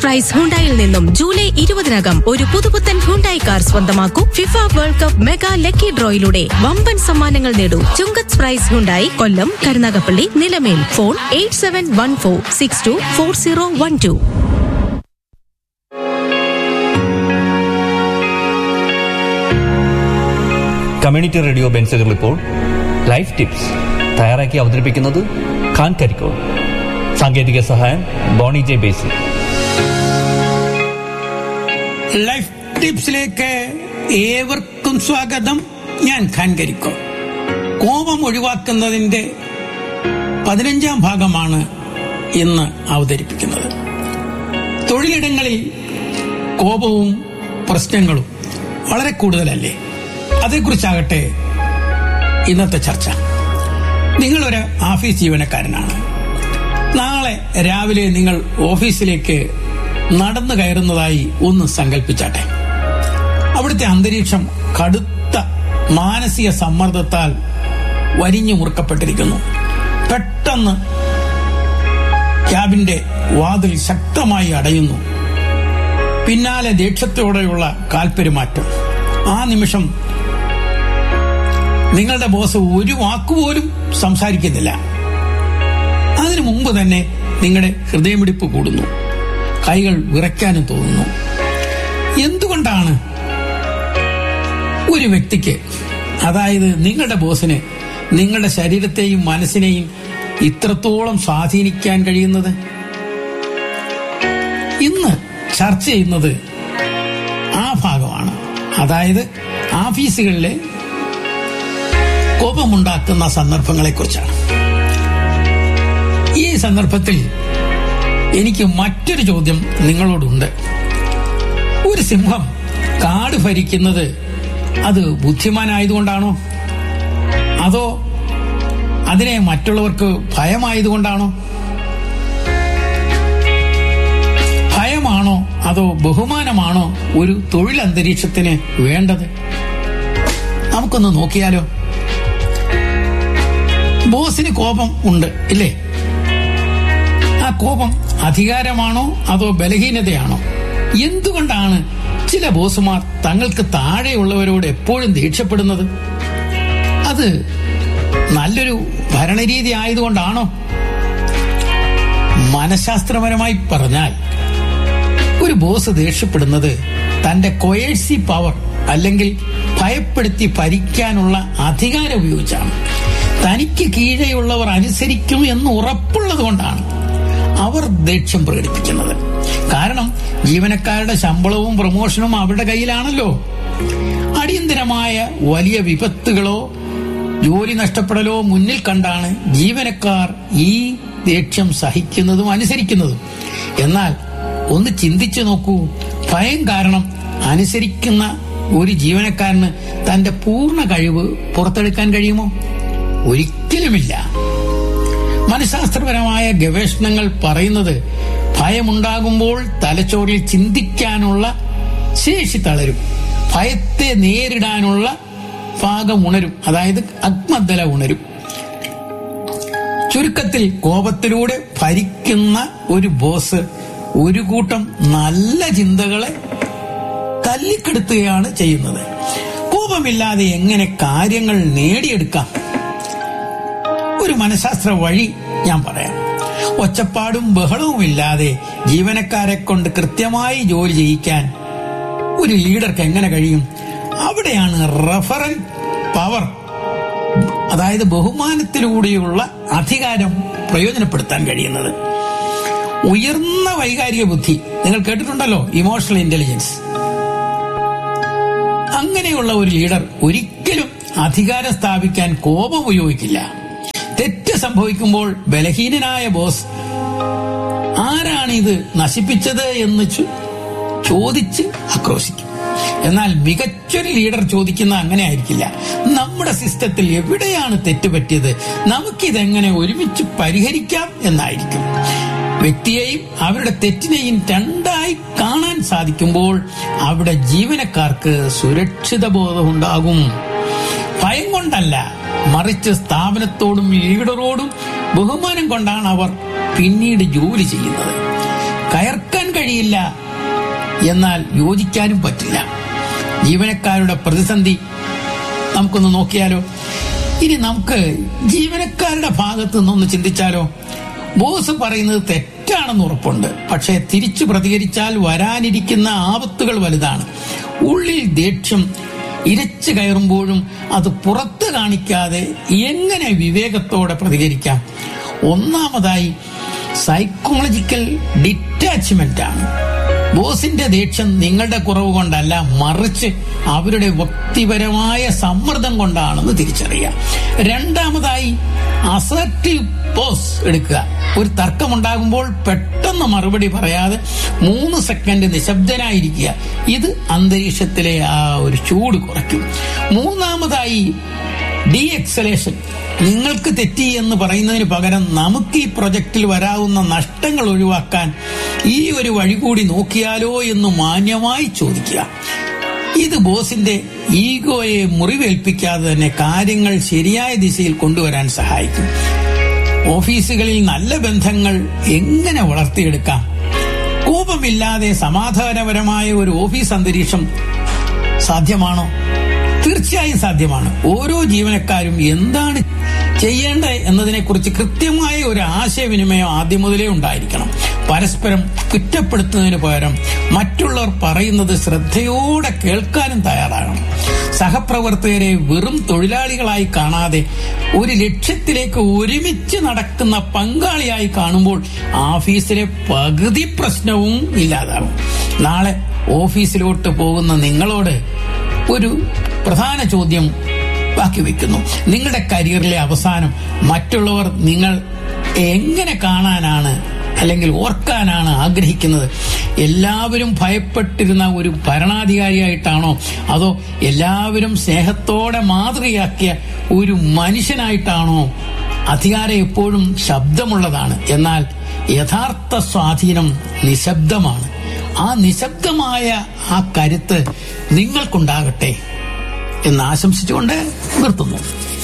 price ഹുണ്ടായിൽ നിന്നും July ഇരുപതിനകം ഒരു പുതുപുത്തൻ ഹുണ്ടായി കാർ സ്വന്തമാക്കൂ FIFA world cup mega lucky ഡ്രോയിലൂടെ വമ്പൻ സമ്മാനങ്ങൾ നേടൂ Chungath prize Hyundai Kollam Karunagappally Nilamel phone eight seven one four six two four zero one two community radio ബെൻസുകൾ ഇപ്പോൾ ലൈഫ് ടിപ്സ് തയ്യാറാക്കി അവതരിപ്പിക്കുന്നത് ഖാൻ കരിക്കോൾ സാങ്കേതിക സഹായം ബോണി ജെ ബേസി ലൈഫ് ടിപ്സിലേക്ക് ഏവർക്കും സ്വാഗതം ഞാൻ ഖാൻ കരിക്കോ കോപം ഒഴിവാക്കുന്നതിന്റെ പതിനഞ്ചാം ഭാഗമാണ് ഇന്ന് അവതരിപ്പിക്കുന്നത് തൊഴിലിടങ്ങളിൽ കോപവും പ്രശ്നങ്ങളും വളരെ കൂടുതലല്ലേ അതേക്കുറിച്ചാകട്ടെ ഇന്നത്തെ ചർച്ച നിങ്ങളൊരു ഓഫീസ് ജീവനക്കാരനാണ് നാളെ രാവിലെ നിങ്ങൾ ഓഫീസിലേക്ക് നടന്നു കയറുന്നതായി ഒന്ന് സങ്കല്പിച്ചാട്ടെ അവിടുത്തെ അന്തരീക്ഷം കടുത്ത മാനസിക സമ്മർദ്ദത്താൽ വരിഞ്ഞു മുറുക്കപ്പെട്ടിരിക്കുന്നു പെട്ടെന്ന് ക്യാബിന്റെ വാതിൽ ശക്തമായി അടയുന്നു പിന്നാലെ ദേഷ്യത്തോടെയുള്ള കാൽപ്പെരുമാറ്റം ആ നിമിഷം നിങ്ങളുടെ ബോസ് ഒരു വാക്കുപോലും സംസാരിക്കുന്നില്ല അതിനു മുമ്പ് തന്നെ നിങ്ങളുടെ ഹൃദയമിടിപ്പ് കൂടുന്നു കൈകൾ വിറയ്ക്കാനും തോന്നുന്നു എന്തുകൊണ്ടാണ് ഒരു വ്യക്തിക്ക് അതായത് നിങ്ങളുടെ ബോസിന് നിങ്ങളുടെ ശരീരത്തെയും മനസ്സിനെയും ഇത്രത്തോളം സ്വാധീനിക്കാൻ കഴിയുന്നത് ഇന്ന് ചർച്ച ചെയ്യുന്നത് ആ ഭാഗമാണ് അതായത് ഓഫീസുകളിലെ കോപമുണ്ടാക്കുന്ന സന്ദർഭങ്ങളെക്കുറിച്ചാണ് ഈ സന്ദർഭത്തിൽ എനിക്ക് മറ്റൊരു ചോദ്യം നിങ്ങളോടുണ്ട് ഒരു സിംഹം കാട് ഭരിക്കുന്നത് അത് ബുദ്ധിമാനായതുകൊണ്ടാണോ അതോ അതിനെ മറ്റുള്ളവർക്ക് ഭയമായതുകൊണ്ടാണോ ഭയമാണോ അതോ ബഹുമാനമാണോ ഒരു തൊഴിൽ അന്തരീക്ഷത്തിന് വേണ്ടത് നമുക്കൊന്ന് നോക്കിയാലോ ബോസിന് കോപം ഉണ്ട് ഇല്ലേ ആ കോപം അധികാരമാണോ അതോ ബലഹീനതയാണോ എന്തുകൊണ്ടാണ് ചില ബോസുമാർ തങ്ങൾക്ക് താഴെയുള്ളവരോട് എപ്പോഴും ദേഷ്യപ്പെടുന്നത് അത് നല്ലൊരു ഭരണരീതി ആയതുകൊണ്ടാണോ മനഃശാസ്ത്രപരമായി പറഞ്ഞാൽ ഒരു ബോസ് ദേഷ്യപ്പെടുന്നത് തന്റെ കൊയേഴ്സി പവർ അല്ലെങ്കിൽ ഭയപ്പെടുത്തി ഭരിക്കാനുള്ള അധികാരം ഉപയോഗിച്ചാണ് തനിക്ക് കീഴെയുള്ളവർ അനുസരിക്കും എന്ന് ഉറപ്പുള്ളത് കൊണ്ടാണ് അവർ ദേഷ്യം പ്രകടിപ്പിക്കുന്നത് കാരണം ജീവനക്കാരുടെ ശമ്പളവും പ്രമോഷനും അവരുടെ കയ്യിലാണല്ലോ അടിയന്തരമായ വലിയ വിപത്തുകളോ ജോലി നഷ്ടപ്പെടലോ മുന്നിൽ കണ്ടാണ് ജീവനക്കാർ ഈ ദേഷ്യം സഹിക്കുന്നതും അനുസരിക്കുന്നതും എന്നാൽ ഒന്ന് ചിന്തിച്ചു നോക്കൂ ഭയം കാരണം അനുസരിക്കുന്ന ഒരു ജീവനക്കാരന് തന്റെ പൂർണ്ണ കഴിവ് പുറത്തെടുക്കാൻ കഴിയുമോ ഒരിക്കലുമില്ല മനഃശാസ്ത്രപരമായ ഗവേഷണങ്ങൾ പറയുന്നത് ഭയമുണ്ടാകുമ്പോൾ തലച്ചോറിൽ ചിന്തിക്കാനുള്ള ശേഷി തളരും ഭയത്തെ നേരിടാനുള്ള ഭാഗം ഉണരും അതായത് അഗ്മദ്ദല ഉണരും ചുരുക്കത്തിൽ കോപത്തിലൂടെ ഭരിക്കുന്ന ഒരു ബോസ് ഒരു കൂട്ടം നല്ല ചിന്തകളെ തല്ലിക്കെടുത്തുകയാണ് ചെയ്യുന്നത് കോപമില്ലാതെ എങ്ങനെ കാര്യങ്ങൾ നേടിയെടുക്കാം ഒരു മനഃശാസ്ത്ര വഴി ഞാൻ പറയാം ഒച്ചപ്പാടും ബഹളവും ഇല്ലാതെ ജീവനക്കാരെ കൊണ്ട് കൃത്യമായി ജോലി ചെയ്യിക്കാൻ ഒരു ലീഡർക്ക് എങ്ങനെ കഴിയും അവിടെയാണ് റഫറൻ പവർ അതായത് ബഹുമാനത്തിലൂടെയുള്ള അധികാരം പ്രയോജനപ്പെടുത്താൻ കഴിയുന്നത് ഉയർന്ന വൈകാരിക ബുദ്ധി നിങ്ങൾ കേട്ടിട്ടുണ്ടല്ലോ ഇമോഷണൽ ഇന്റലിജൻസ് അങ്ങനെയുള്ള ഒരു ലീഡർ ഒരിക്കലും അധികാരം സ്ഥാപിക്കാൻ കോപം ഉപയോഗിക്കില്ല തെറ്റ് സംഭവിക്കുമ്പോൾ ബലഹീനനായ ബോസ് ആരാണ് ഇത് നശിപ്പിച്ചത് എന്ന് ചോ- ചോദിച്ച് ആക്രോശിക്കും എന്നാൽ മികച്ചൊരു ലീഡർ ചോദിക്കുന്ന അങ്ങനെ ആയിരിക്കില്ല നമ്മുടെ സിസ്റ്റത്തിൽ എവിടെയാണ് തെറ്റ് പറ്റിയത് നമുക്കിതെങ്ങനെ ഒരുമിച്ച് പരിഹരിക്കാം എന്നായിരിക്കും വ്യക്തിയെയും അവരുടെ തെറ്റിനെയും രണ്ടായി കാണാൻ സാധിക്കുമ്പോൾ അവിടെ ജീവനക്കാർക്ക് സുരക്ഷിത ബോധമുണ്ടാകും ഭയം കൊണ്ടല്ല മറിച്ച് സ്ഥാപനത്തോടും ലീഡറോടും ബഹുമാനം കൊണ്ടാണ് അവർ പിന്നീട് ജോലി ചെയ്യുന്നത് കയർക്കാൻ കഴിയും കഴിയില്ല എന്നാൽ യോജിക്കാനും പറ്റില്ല ജീവനക്കാരുടെ പ്രതിസന്ധി നമുക്കൊന്ന് നോക്കിയാലോ ഇനി നമുക്ക് ജീവനക്കാരുടെ ഭാഗത്ത് നിന്നൊന്ന് ചിന്തിച്ചാലോ ബോസ് പറയുന്നത് തെറ്റാണെന്ന് ഉറപ്പുണ്ട് പക്ഷേ തിരിച്ചു പ്രതികരിച്ചാൽ വരാനിരിക്കുന്ന ആപത്തുകൾ വലുതാണ് ഉള്ളിൽ ദേഷ്യം ഇരച്ചു കയറുമ്പോഴും അത് പുറത്ത് കാണിക്കാതെ എങ്ങനെ വിവേകത്തോടെ പ്രതികരിക്കാം ഒന്നാമതായി സൈക്കോളജിക്കൽ ഡിറ്റാച്ച്മെന്റ് ആണ് ബോസിന്റെ ദേഷ്യം നിങ്ങളുടെ കുറവ് കൊണ്ടല്ല മറിച്ച് അവരുടെ വ്യക്തിപരമായ സമ്മർദ്ദം കൊണ്ടാണെന്ന് തിരിച്ചറിയുക രണ്ടാമതായി അസർട്ടീവ് പോസ് എടുക്കുക ഒരു തർക്കമുണ്ടാകുമ്പോൾ പെട്ടെന്ന് മറുപടി പറയാതെ മൂന്ന് സെക്കൻഡ് നിശബ്ദനായിരിക്കുക ഇത് അന്തരീക്ഷത്തിലെ ആ ഒരു ചൂട് കുറയ്ക്കും മൂന്നാമതായി ഡി എക്സലേഷൻ നിങ്ങൾക്ക് തെറ്റി എന്ന് പറയുന്നതിന് പകരം നമുക്ക് ഈ പ്രൊജക്റ്റിൽ വരാവുന്ന നഷ്ടങ്ങൾ ഒഴിവാക്കാൻ ഈ ഒരു വഴി കൂടി നോക്കിയാലോ എന്ന് മാന്യമായി ചോദിക്കുക ഇത് ബോസിന്റെ ഈഗോയെ മുറിവേൽപ്പിക്കാതെ തന്നെ കാര്യങ്ങൾ ശരിയായ ദിശയിൽ കൊണ്ടുവരാൻ സഹായിക്കും ഓഫീസുകളിൽ നല്ല ബന്ധങ്ങൾ എങ്ങനെ വളർത്തിയെടുക്കാം കോപമില്ലാതെ സമാധാനപരമായ ഒരു ഓഫീസ് അന്തരീക്ഷം സാധ്യമാണോ തീർച്ചയായും സാധ്യമാണ് ഓരോ ജീവനക്കാരും എന്താണ് ചെയ്യേണ്ടത് എന്നതിനെക്കുറിച്ച് കൃത്യമായ ഒരു ആശയവിനിമയം ആദ്യം മുതലേ ഉണ്ടായിരിക്കണം പരസ്പരം കുറ്റപ്പെടുത്തുന്നതിന് പകരം മറ്റുള്ളവർ പറയുന്നത് ശ്രദ്ധയോടെ കേൾക്കാനും തയ്യാറാകണം സഹപ്രവർത്തകരെ വെറും തൊഴിലാളികളായി കാണാതെ ഒരു ലക്ഷ്യത്തിലേക്ക് ഒരുമിച്ച് നടക്കുന്ന പങ്കാളിയായി കാണുമ്പോൾ ഓഫീസിലെ പകുതി പ്രശ്നവും ഇല്ലാതാകും നാളെ ഓഫീസിലോട്ട് പോകുന്ന നിങ്ങളോട് ഒരു പ്രധാന ചോദ്യം ബാക്കി വെക്കുന്നു നിങ്ങളുടെ കരിയറിലെ അവസാനം മറ്റുള്ളവർ നിങ്ങൾ എങ്ങനെ കാണാനാണ് അല്ലെങ്കിൽ ഓർക്കാനാണ് ആഗ്രഹിക്കുന്നത് എല്ലാവരും ഭയപ്പെട്ടിരുന്ന ഒരു ഭരണാധികാരിയായിട്ടാണോ അതോ എല്ലാവരും സ്നേഹത്തോടെ മാതൃകയാക്കിയ ഒരു മനുഷ്യനായിട്ടാണോ അധികാരം എപ്പോഴും ശബ്ദമുള്ളതാണ് എന്നാൽ യഥാർത്ഥ സ്വാധീനം നിശബ്ദമാണ് ആ നിശബ്ദമായ ആ കരുത്ത് നിങ്ങൾക്കുണ്ടാകട്ടെ എന്ന് ആശംസിച്ചുകൊണ്ട് നിർത്തുന്നു